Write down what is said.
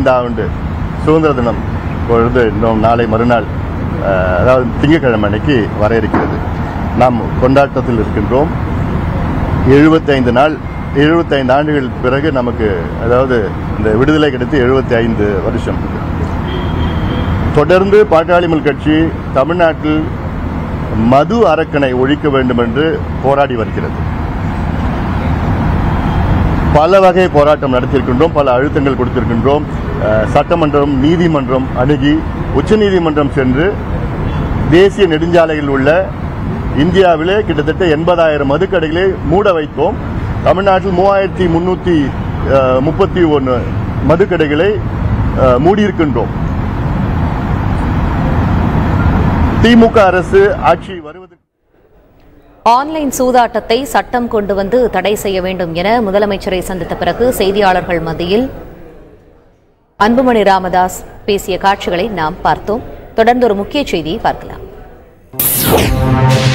ஐந்தாவது சுதந்திர தினம் பொழுது இன்னும் நாளை மறுநாள் அஹ், அதாவது திங்கட்கிழமை அன்னைக்கு வர இருக்கிறது நாம் கொண்டாட்டத்தில் இருக்கின்றோம் எழுபத்தைந்து நாள் எழுபத்தைந்து ஆண்டுகள் பிறகு நமக்கு அதாவது இந்த விடுதலை கிடைத்து எழுபத்தி ஐந்து வருஷம் தொடர்ந்து பாட்டாளி மக்கள் கட்சி தமிழ்நாட்டில் மது அரக்கனை ஒழிக்க வேண்டும் என்று போராடி வருகிறது பல வகை போராட்டம் நடத்தியிருக்கின்றோம் பல அழுத்தங்கள் கொடுத்திருக்கின்றோம் அஹ், சட்டமன்றம் நீதிமன்றம் அணுகி உச்சநீதிமன்றம் சென்று தேசிய நெடுஞ்சாலையில் உள்ள இந்தியாவிலே கிட்டத்தட்ட எண்பதாயிரம் மதுக்கடைகளை மூட வைத்தோம் தமிழ்நாட்டில் மூவாயிரத்தி முன்னூற்றி முப்பத்தி ஒன்று மதுக்கடைகளை அஹ், மூடியிருக்கின்றோம் திமுக அரசு ஆட்சி வருவது ஆன்லைன் சூதாட்டத்தை சட்டம் கொண்டு வந்து தடை செய்ய வேண்டும் என முதலமைச்சரை சந்தித்த பிறகு செய்தியாளர்கள் மத்தியில் அன்புமணி ராமதாஸ் பேசிய காட்சிகளை நாம் பார்த்தோம் தொடர்ந்து ஒரு முக்கிய செய்தியை பார்க்கலாம்